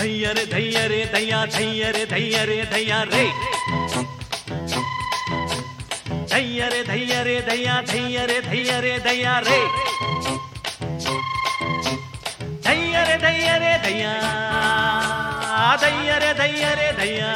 தையரே தையரே தையா தையரே தையரே தையா ரே தையரே தையரே தையா தையரே தையரே தையா ரே தையரே தையரே தையா தையரே தையரே தையா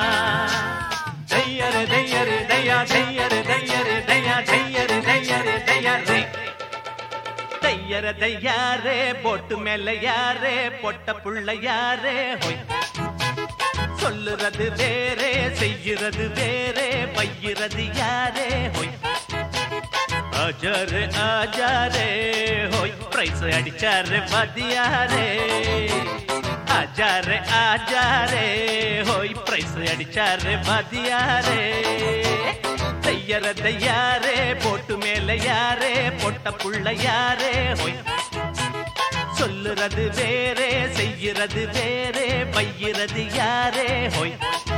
தையரே தையரே தையா தையரே தையரே தையா தையரே தையரே தையா ரே தையர தையாரே போட்டு மேல யாரே பொட்ட புள்ள யாரே ஹொய் சொல்லுறது வேறே செய்யுறது வேறே பையிறது யாரே ஹொய் ஆஜாரே ஆஜாரே ஹோய் பிரைஸ் அடிச்சாரு மதியாரே ஆஜாரே ஆஜாரே ஹோய் பிரைஸ் அடிச்சாரு மதியாரே தையர தையாரே போட்டு மேல யாரே பொட்ட புள்ள யாரே ஹோய் சொல்லுறது வேறே செய்யுறது வேறே பையிறது யாரே ஹோய்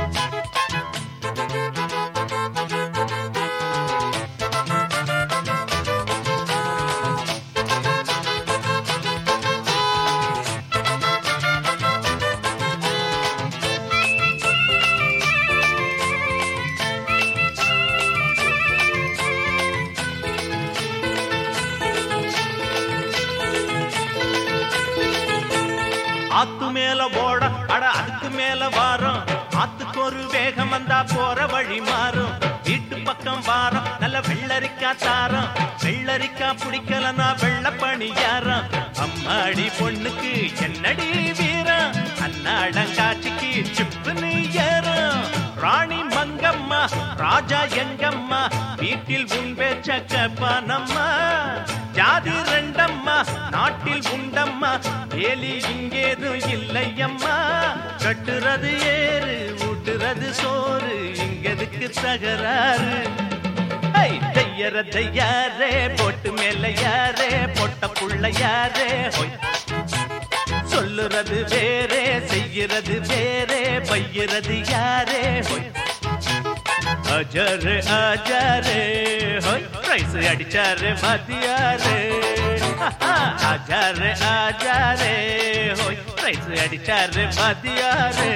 ஆத்து மேல ஓட அட அதுக்கு மேல வாரம் ஆத்துக்கு ஒரு வேகம் வந்தா போற வழி மாறும் வீட்டு பக்கம் வாரம் நல்ல வெள்ளரிக்கா தாரம் வெள்ளரிக்கா பிடிக்கலனா வெள்ள பணியாரம் அம்மாடி பொண்ணுக்கு என்னடி வீரம் அன்னாடங்காட்சிக்கு சிப்புன்னு ஏறும் ராணி மங்கம்மா ராஜா எங்கம்மா வீட்டில் உன் பேச்ச கேப்பானம்மா ஜாதி ரெண்டம்மா நாட்டில் உண்டம்மா வேலி இங்கேதும் இல்லையம்மா கட்டுறது ஏறு ஊட்டுறது சோறு இங்கதுக்கு தகராறு ஐ, தையர தையாரே போட்டு மேல யாரே பொட்ட புள்ள யாரே ஹொய் சொல்லுறது வேறே செய்யறது வேறே பையறது யாரே ஹொய் அஜாரு அஜாரே ஹொய் பிரைஸ் அடிச்சாரு மதியாரே அஜாரு அஜாரே ஹொய் பிரைஸ் அடிச்சாரு மதியாரே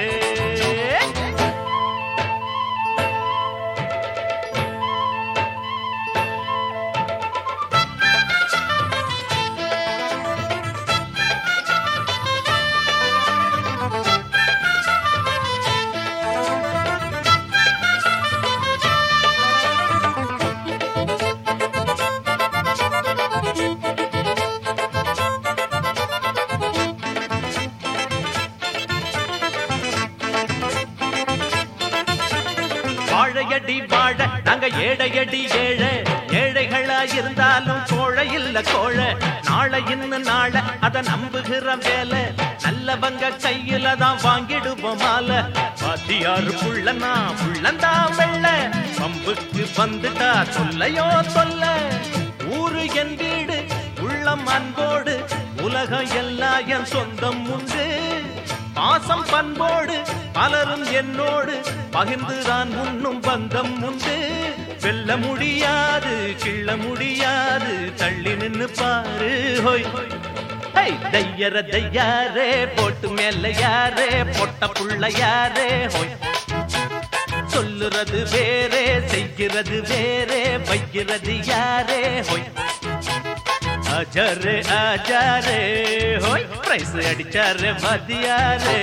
வாழையடி வாழ நாங்க ஏழையடி ஏழை ஏழைகளா இருந்தாலும் கோழை இல்ல கோழ நாளை இன்னும் நாள அத நம்புகிற வேலை நல்லவங்க கையில தான் வாங்கிடுவோம் மாலை பாத்தியாரு புள்ளனா புள்ளந்தான் வெள்ள பம்புக்கு வந்துட்டா சொல்லையோ சொல்ல ஊரு என் வீடு உள்ளம் அன்போடு உலகம் எல்லாம் என் சொந்தம் உண்டு பாசம் பண்போடு பலரும் என்னோடு பகிர்ந்துதான் உண்ணும் பந்தம் உண்டு வெல்ல முடியாது கிள்ள முடியாது தள்ளி நின்னு பாரு ஹோய் ஹை, தையர தையாரே போட்டு மேல யாரே பொட்ட புள்ள யாரே ஹோய் சொல்லுறது வேறே செய்கிறது வேறே வைக்கிறது யாரே ஹோய் அஜாரே அஜாரே ஹோய் பிரைஸ் அடிச்சாரு மதியாரே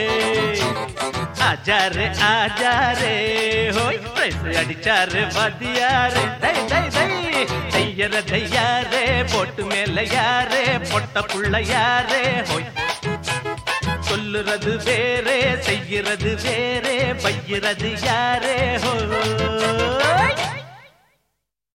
அஜாரே அஜாரே ஹோய் பிரைஸ் அடிச்சாரு மதியாரே தை தை தை தையர தையாரே போட்டு மேல யாரே பொட்ட புள்ள யாரே ஹோய் சொல்லுறது வேறே செய்கிறது வேறே பையிறது யாரே ஹோய்